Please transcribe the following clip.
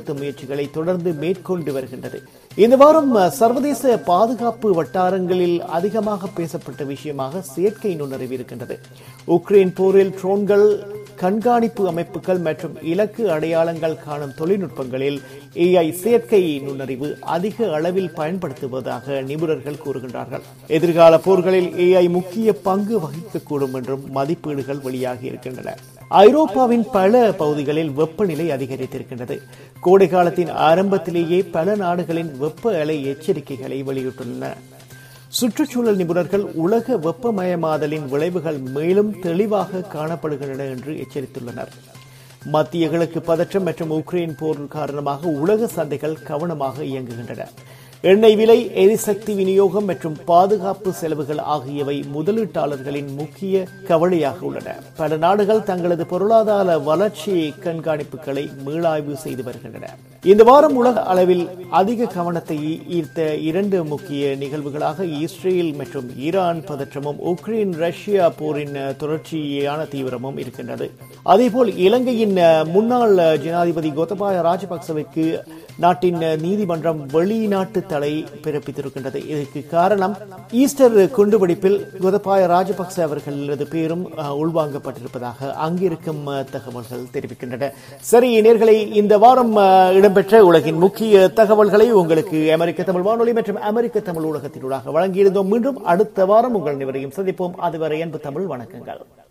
கட்டுப்படுத்தும் முயற்சிகளை தொடர்ந்து மேற்கொண்டு வருகின்றது இந்த வாரம் சர்வதேச பாதுகாப்பு வட்டாரங்களில் அதிகமாக பேசப்பட்ட விஷயமாக செயற்கை நுண்ணறிவு இருக்கின்றது உக்ரைன் போரில் ட்ரோன்கள் கண்காணிப்பு அமைப்புகள் மற்றும் இலக்கு அடையாளங்கள் காணும் தொழில்நுட்பங்களில் ஏஐ செயற்கை நுண்ணறிவு அதிக அளவில் பயன்படுத்துவதாக நிபுணர்கள் கூறுகின்றார்கள் எதிர்கால போர்களில் ஏஐ முக்கிய பங்கு வகிக்கக்கூடும் என்றும் மதிப்பீடுகள் வெளியாகி இருக்கின்றன ஐரோப்பாவின் பல பகுதிகளில் வெப்பநிலை அதிகரித்திருக்கின்றது கோடை காலத்தின் ஆரம்பத்திலேயே பல நாடுகளின் வெப்ப அலை எச்சரிக்கைகளை வெளியிட்டுள்ளன சுற்றுச்சூழல் நிபுணர்கள் உலக வெப்பமயமாதலின் விளைவுகள் மேலும் தெளிவாக காணப்படுகின்றன என்று எச்சரித்துள்ளனர் மத்திய கிழக்கு பதற்றம் மற்றும் உக்ரைன் போர் காரணமாக உலக சந்தைகள் கவனமாக இயங்குகின்றன எண்ணெய் விலை எரிசக்தி விநியோகம் மற்றும் பாதுகாப்பு செலவுகள் ஆகியவை முதலீட்டாளர்களின் முக்கிய கவலையாக உள்ளன பல நாடுகள் தங்களது பொருளாதார வளர்ச்சி கண்காணிப்புகளை மீளாய்வு செய்து வருகின்றன இந்த வாரம் உலக அளவில் அதிக கவனத்தை ஈர்த்த இரண்டு முக்கிய நிகழ்வுகளாக இஸ்ரேல் மற்றும் ஈரான் பதற்றமும் உக்ரைன் ரஷ்யா போரின் தொடர்ச்சியான தீவிரமும் இருக்கின்றது அதேபோல் இலங்கையின் முன்னாள் ஜனாதிபதி கோத்தபாய ராஜபக்சவிற்கு நாட்டின் நீதிமன்றம் வெளிநாட்டு தடை பிறப்பித்திருக்கின்றது இதற்கு காரணம் ஈஸ்டர் குண்டுவெடிப்பில் கோதபாய ராஜபக்ச அவர்களது பேரும் உள்வாங்கப்பட்டிருப்பதாக அங்கிருக்கும் தகவல்கள் தெரிவிக்கின்றன சரி நேர்களை இந்த வாரம் இடம்பெற்ற உலகின் முக்கிய தகவல்களை உங்களுக்கு அமெரிக்க தமிழ் வானொலி மற்றும் அமெரிக்க தமிழ் ஊடகத்தினூடாக வழங்கியிருந்தோம் மீண்டும் அடுத்த வாரம் உங்கள் அனைவரையும் சந்திப்போம் அதுவரை அன்பு தமிழ் வணக்கங்கள்